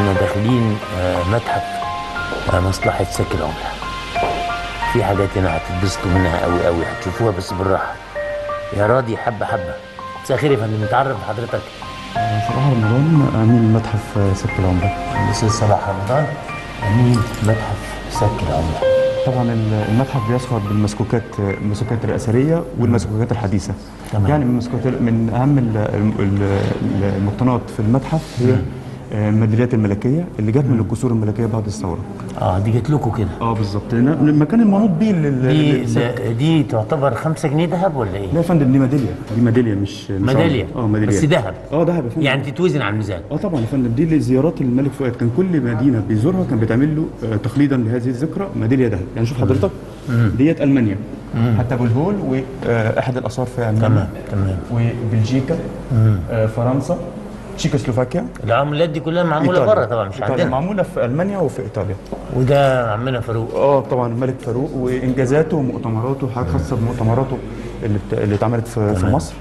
احنا داخلين آه، متحف آه، مصلحة سك العملة في حاجات هنا هتتبسطوا منها قوي قوي هتشوفوها بس بالراحة يا راضي حبة حبة مساء الخير يا فندم نتعرف بحضرتك صلاح رمضان امين متحف سك العمله الاستاذ صلاح رمضان امين متحف سك العملة طبعا ال- المتحف بيسخر بالمسكوكات المسكوكات الاثريه والمسكوكات الحديثه تمام. يعني من المسكوكات من اهم ال- ال- ال- المقتنيات في المتحف هي آه، الميداليات الملكيه اللي جت من القصور الملكيه بعد الثوره اه دي جت لكم كده اه بالظبط لأن المكان المنوط بيه لل- دي للسك. لا- دي تعتبر 5 جنيه ذهب ولا ايه؟ لا يا فندم دي ميداليه دي ميداليه مش مش ميدالية عملة. اه ميداليه بس ذهب اه ذهب يا فندم يعني تتوزن على الميزان اه طبعا يا فندم دي لزيارات الملك فؤاد كان كل مدينه بيزورها كان بيتعمل له آه، تخليدا لهذه الذكرى ميداليه ذهب يعني شوف حضرتك ديت المانيا حتى ابو الهول واحد الاثار في المانيا تمام تمام وبلجيكا آه، فرنسا تشيكوسلوفاكيا العملات دي كلها معموله إيطاليا. بره طبعا مش إيطاليا. عندنا معموله في المانيا وفي ايطاليا وده عمنا فاروق اه طبعا الملك فاروق وانجازاته ومؤتمراته حاجات خاصه بمؤتمراته اللي بت... اللي اتعملت في, في تمام. مصر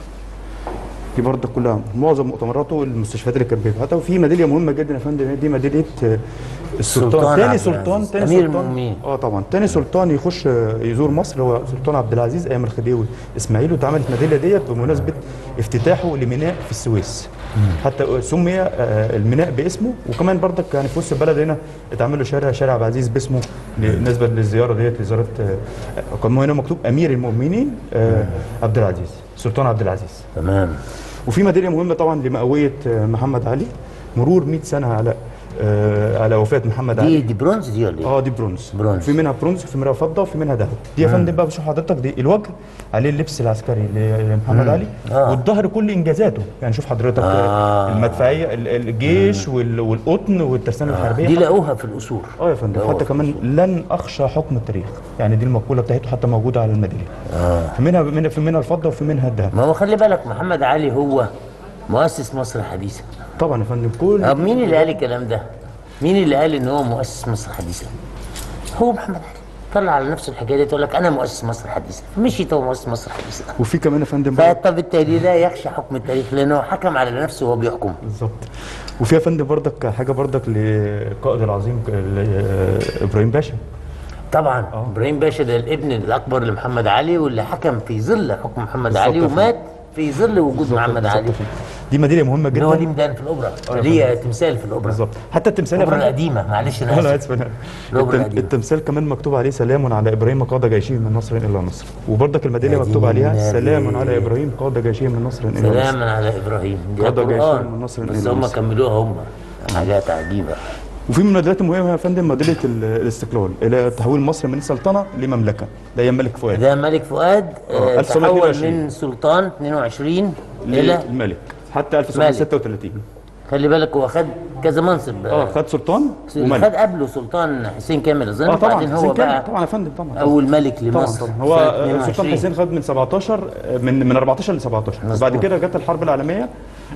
دي برضه كلها معظم مؤتمراته المستشفيات اللي كان بيبعتها وفي ميداليه مهمه جدا يا فندم دي ميداليه آه، سلطان السلطان عبد تاني سلطان العزيز. تاني أمير سلطان المؤمنين. اه طبعا تاني سلطان يخش آه، يزور مصر هو سلطان عبد العزيز ايام الخديوي اسماعيل واتعملت ميداليه ديت بمناسبه افتتاحه لميناء في السويس حتى سمي آه، الميناء باسمه وكمان برضك يعني في وسط البلد هنا اتعمل له شارع شارع عبد العزيز باسمه بالنسبه للزياره ديت لزياره آه، كان هنا مكتوب امير المؤمنين آه، عبد العزيز سلطان عبد العزيز تمام وفي ميداليه مهمه طبعا لمئويه آه، محمد علي مرور 100 سنه على آه، على وفاه محمد علي دي دي برونز دي ولا ايه؟ اه دي برونز برونز. في منها برونز وفي منها فضه وفي منها ذهب دي يا فندم بقى بشوف حضرتك دي الوجه عليه اللبس العسكري ل- لمحمد علي آه. والظهر كل انجازاته يعني شوف حضرتك آه. المدفعيه ال- الجيش وال- والقطن والترسانه الحربيه دي حتى- لقوها في القصور اه يا فندم لقوها حتى في كمان القصور. لن اخشى حكم التاريخ يعني دي المقوله بتاعته حتى موجوده على الميداليه اه في منها من- في منها الفضه وفي منها الذهب ما هو خلي بالك محمد علي هو مؤسس مصر الحديثه طبعا يا فندم كل طب مين اللي قال الكلام ده؟ مين اللي قال ان هو مؤسس مصر الحديثه؟ هو محمد علي طلع على نفسه الحكايه دي تقول لك انا مؤسس مصر الحديثه مشيت هو مؤسس مصر الحديثه وفي كمان يا فندم بقى- فبالتالي لا يخشى حكم التاريخ لانه حكم على نفسه وهو بيحكم بالظبط وفي يا فندم برضك حاجه برضك للقائد العظيم ل- ابراهيم باشا طبعا آه. ابراهيم باشا ده الابن الاكبر لمحمد علي واللي حكم في ظل حكم محمد علي بالظبط. ومات في ظل وجود محمد علي بالظبط. دي ميداليه مهمه اللي هو ليه جدا ميدان في الاوبرا يا ليه تمثال في الاوبرا بالظبط حتى التمثال يا الاوبرا فندم القديمه معلش انا انا اسف اسف انا الأوبرا التم- القديمة. التمثال كمان مكتوب عليه سلام على ابراهيم قاد جيشه من نصر الى نصر وبرضك الميداليه يا مكتوب دين عليها النبي. سلام على ابراهيم قاد جيشه من نصر الى نصر سلاما على ابراهيم دي قاد جيشان قرآن من نصر بس إلى هم نصر. كملوها هم حاجات عجيبه وفي من الميداليات المهمه يا فندم ميداليه ال- الاستقلال الى تحويل مصر من سلطنه لمملكه ده ايام ملك فؤاد ده ملك فؤاد آه، آه، تحول 1922. من سلطان 22 الى الملك حتى 1936 خلي بالك هو خد كذا منصب اه خد سلطان خد وملك قبله سلطان حسين كامل اظن اه طبعا بعدين حسين هو كامل بقى طبعا يا فندم طبعا اول ملك طبعا لمصر طبعا هو سنة سلطان 22. حسين خد من 17 من من 14 ل 17 مظبوط. وبعد كده جت الحرب العالميه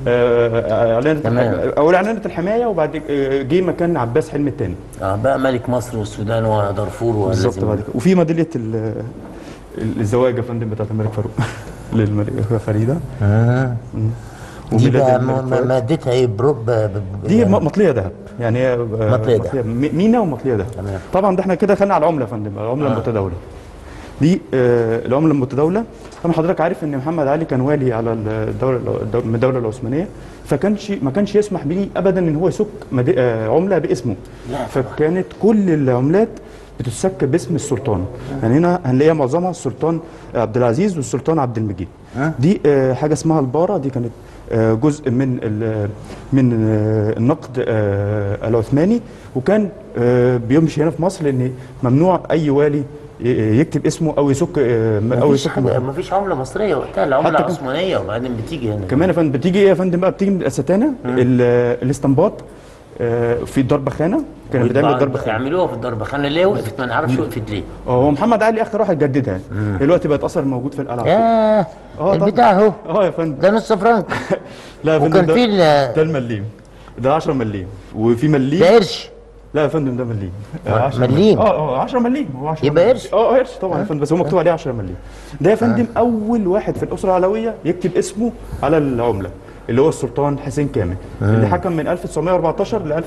آه، اعلنت تمام. اول اعلنت الحمايه وبعد آه، جه مكان عباس حلمي الثاني اه بقى ملك مصر والسودان ودارفور بالظبط ولازم- بعد كده وفي ميداليه ال- ال- الزواج يا فندم بتاعت الملك فاروق للملكه فريده آه. دي وميلاد بقى الملك م- فؤاد. م- مادتها ايه برب ب- ب- دي يعني م- مطليه ذهب يعني هي آه، مطلية دهب. م- مينا ومطليه ذهب تمام. طبعا ده احنا كده خدنا على العمله يا فندم العمله آه. المتداوله دي آه، العمله المتداوله طبعا حضرتك عارف ان محمد علي كان والي على الدوله الدو- من الدوله العثمانيه فكانش ما كانش يسمح به ابدا ان هو يسك مد- آه، عمله باسمه لا طبعا. فكانت كل العملات بتسك باسم السلطان يعني هنا هنلاقيها معظمها السلطان عبد العزيز والسلطان عبد المجيد ها؟ دي آه، حاجه اسمها الباره دي كانت آه، جزء من ال- من آه، النقد آه، العثماني وكان آه، بيمشي هنا في مصر لان ممنوع اي والي ي- يكتب اسمه او يسك آه، او مفيش يسك حاجه مفيش عمله مصريه وقتها العمله حتى كم- عثمانيه وبعدين بتيجي هنا كمان يا فندم بتيجي ايه يا فندم بقى بتيجي من الاستانه ال- الاستنباط آه، في ضرب خانه كان بتعمل ويطبعوا- ضرب خانه يعملوها في الضرب خانه ليه وقفت ما نعرفش وقفت ليه هو محمد علي اخر واحد جددها دلوقتي بقت اثر موجود في القلعه ياه طبعا. البتاع اهو اه يا فندم ده نص فرنك لا يا فندم وكان ده- في ال- ده المليم ده 10 مليم وفي مليم ده قرش لا يا فندم ده مليم آه، 10 مليم. اه اه 10 مليم هو 10 يبقى مليم. قرش. اه قرش طبعا يا فندم بس هو مكتوب عليه 10 مليم ده يا فندم اول واحد في الاسره العلويه يكتب اسمه على العمله اللي هو السلطان حسين كامل اللي حكم من 1914 ل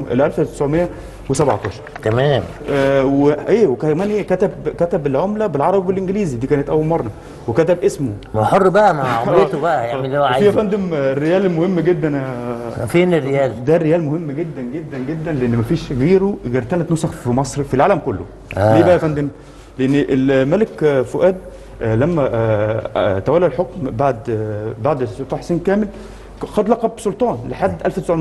1917 تمام آه وايه وكمان ايه كتب كتب العمله بالعربي والانجليزي دي كانت اول مره وكتب اسمه ما هو حر بقى مع عمرته بقى يعمل اللي هو وفي يا عايزه فندم الريال مهم جدا يا فين الريال؟ ده الريال مهم جدا جدا جدا لان مفيش غيره غير ثلاث نسخ في مصر في العالم كله آه. ليه بقى يا فندم لان الملك فؤاد آه، لما آه، آه، تولى الحكم بعد آه، بعد السلطان حسين كامل خد لقب سلطان لحد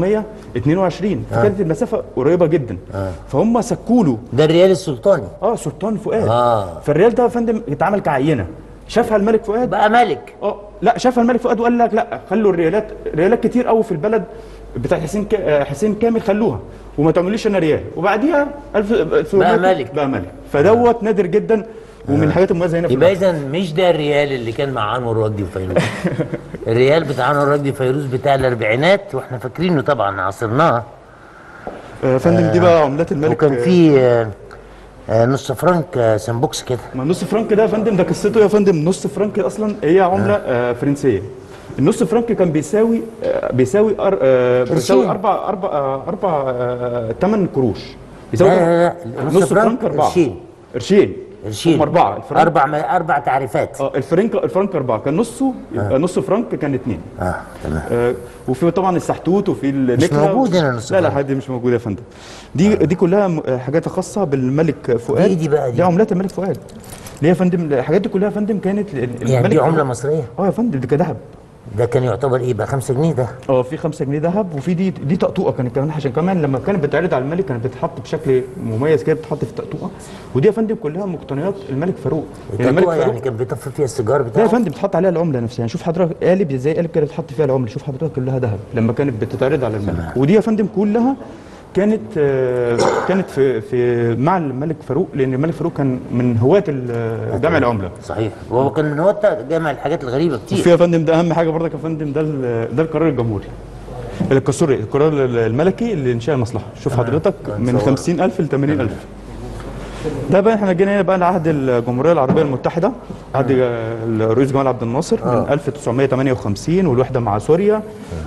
1922 فكانت المسافه قريبه جدا فهم سكوا له ده الريال السلطاني اه سلطان فؤاد آه. فالريال ده يا فندم اتعمل كعينه شافها الملك فؤاد بقى ملك اه لا شافها الملك فؤاد وقال لك لا خلوا الريالات ريالات كتير قوي في البلد بتاع حسين ك... آه، حسين كامل خلوها وما تعمليش انا ريال وبعديها الف... ألف- بقى ملك. بقى ملك فدوت نادر جدا ومن الحاجات المميزه هنا في يبقى مصر. اذا مش ده الريال اللي كان مع انور وجدي وفيروز الريال بتاع انور وجدي وفيروز بتاع الاربعينات واحنا فاكرينه طبعا عاصرناه آه فندم دي بقى عملات الملك وكان آه، في آه، آه، نص فرنك آه، سمبوكس كده ما النص فرنك ده يا فندم ده قصته يا فندم نص فرنك اصلا هي عمله آه فرنسيه النص فرنك كان بيساوي آه بيساوي أر... آه بيساوي قرشين. اربع اربع آه اربع آه ثمان قروش بيساوي لا لا لا نص فرنك اربعه قرشين قرشين قرشين هم اربعه الفرنك اربع ما- اربع تعريفات اه الفرنك الفرنك اربعه كان نصه يبقى نص فرنك كان اثنين اه تمام آه وفي طبعا السحتوت وفي النكله موجود هنا نص لا لا فرنك. حد مش موجوده يا فندم دي دي كلها م- آه، حاجات خاصه بالملك فؤاد دي- دي بقى دي. دي عملات الملك فؤاد ليه يا فندم الحاجات دي كلها يا فندم كانت ل- يعني الملك دي عمله فؤاد. مصريه اه يا فندم دي كذهب ده كان يعتبر ايه بقى 5 جنيه ده اه في 5 جنيه ذهب وفي دي دي طقطوقه كانت كمان عشان كمان لما كانت بتعرض على الملك كانت بتتحط بشكل مميز كده بتتحط في طقطوقه ودي يا فندم كلها مقتنيات الملك فاروق يعني الملك التاتوه فاروق يعني كان بيطفي فيها السيجار لا يا بتاعه فندم بتحط عليها العمله نفسها يعني شوف حضرتك قالب ازاي قالب كده بتحط فيها العمله شوف حضرتك كلها ذهب لما كانت بتتعرض على الملك ودي يا فندم كلها كانت آه، كانت في في مع الملك فاروق لان الملك فاروق كان من هواة ال- جمع العمله صحيح وهو كان من هو جامع الحاجات الغريبه وفي كتير يا فندم ده اهم حاجه برضك يا فندم ده ال- ده القرار الجمهوري القصوري القرار الملكي اللي انشاء المصلحه شوف حضرتك كان من صور. 50000 ل 80000 ده بقى احنا جينا هنا بقى لعهد الجمهوريه العربيه المتحده عهد الرئيس جمال عبد الناصر من 1958 والوحده مع سوريا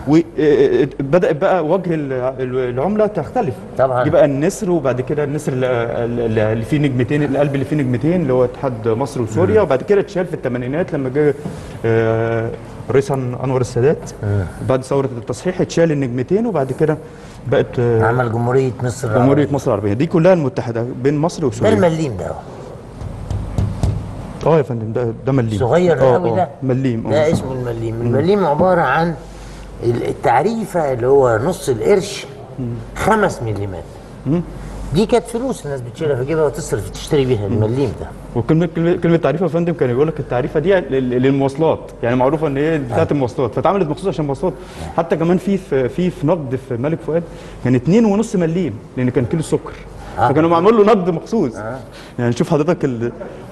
وبدات بقى وجه ال- ال- العمله تختلف طبعاً. دي بقى النسر وبعد كده النسر اللي اللي فيه نجمتين القلب اللي فيه نجمتين اللي هو اتحاد مصر وسوريا وبعد كده اتشال في الثمانينات لما جه آه، الرئيس انور السادات بعد ثوره التصحيح اتشال النجمتين وبعد كده بقت آه، عمل جمهوريه مصر جمهوريه مصر العربيه دي كلها المتحده بين مصر ده وسوريا المليم ده اه يا فندم ده ده مليم صغير آه، قوي آه، ده مليم ده اه اسمه المليم المليم عباره عن ال- التعريفه اللي هو نص القرش خمس مليمات دي كانت فلوس الناس بتشيلها في جيبها وتصرف تشتري بيها المليم ده وكلمه كلمه كلمه تعريفه يا فندم كان يقول لك التعريفه دي لل- للمواصلات يعني معروفه ان هي بتاعت المواصلات فاتعملت مخصوص عشان المواصلات حتى كمان في في في, في نقد في ملك فؤاد كان اتنين ونص مليم لان كان كيلو سكر آه. فكانوا معمول له نقد مخصوص يعني شوف حضرتك ال...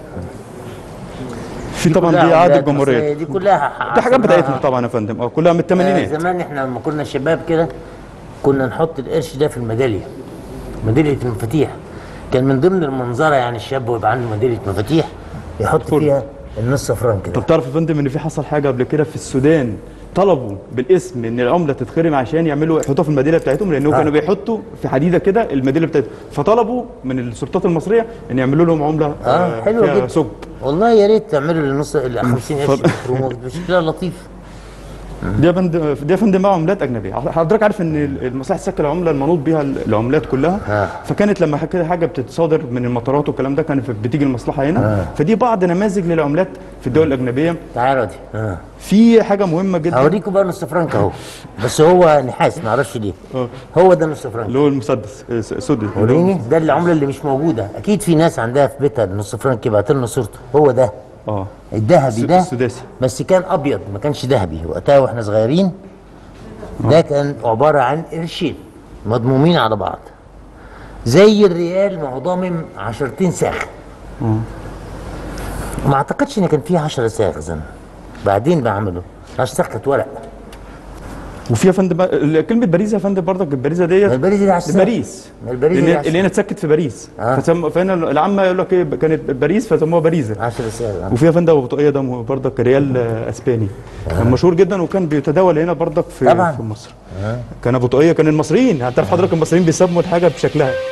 في طبعا كلها دي عهد عملات الجمهوريه مصرية، دي كلها دي حاجات عصرناها. بتاعتنا طبعا يا فندم اه كلها من آه، الثمانينات زمان احنا لما كنا شباب كده كنا نحط القرش ده في الميداليه ميداليه المفاتيح كان من ضمن المنظره يعني الشاب ويبقى عنده ميداليه مفاتيح يحط كله. فيها النص فرنك ده طب تعرف يا فندم ان في حصل حاجه قبل كده في السودان طلبوا بالاسم ان العمله تتخرم عشان يعملوا يحطوها في المدينه بتاعتهم لانهم آه. كانوا بيحطوا في حديده كده المدينه بتاعتهم فطلبوا من السلطات المصريه ان يعملوا لهم عمله اه حلوه فيها جدا ثقب والله يا ريت تعملوا للنص ال 50 قرش اتفضل. مخرومه بشكلها لطيف دي يا فندم دي يا فندم بقى عملات اجنبيه حضرتك عارف ان المصالح السكه العمله المنوط بيها العملات كلها آه. فكانت لما كده حاجه بتتصادر من المطارات والكلام ده كانت بتيجي المصلحه هنا آه. فدي بعض نماذج للعملات في الدول الاجنبيه تعالوا دي اه في حاجه مهمه جدا هوريكم بقى نص فرنك اهو بس هو نحاس ما اعرفش ليه آه. هو ده نص فرنك اللي هو المسدس آه، سودي اللي هو وريني ده العمله اللي مش موجوده اكيد في ناس عندها في بيتها النص فرنك يبعت لنا صورته هو ده اه الذهبي ده السداسي. بس كان ابيض ما كانش ذهبي وقتها واحنا صغيرين ده كان عباره عن قرشين مضمومين على بعض زي الريال ما هو ضامم عشرتين ساخ ما اعتقدش ان كان فيه 10 ساخ زمان بعدين بقى عملوا 10 ساخ كانت ورق وفي يا فندم بقى- كلمه باريس يا فندم برضك الباريزه ديت ما الباريس دي على الساحل. باريس ما الباريس دي اللي, على اللي هنا اتسكت في باريس آه. فسم... فهنا العامه يقول لك ايه كانت باريس فسموها باريزه 10 سنة وفيها فندق ابو طاقيه ده برضك ريال آه، اسباني كان مشهور جدا وكان بيتداول هنا برضك في طبعاً. في مصر كان ابو طاقيه كان المصريين هتعرف حضرتك المصريين بيسموا الحاجه بشكلها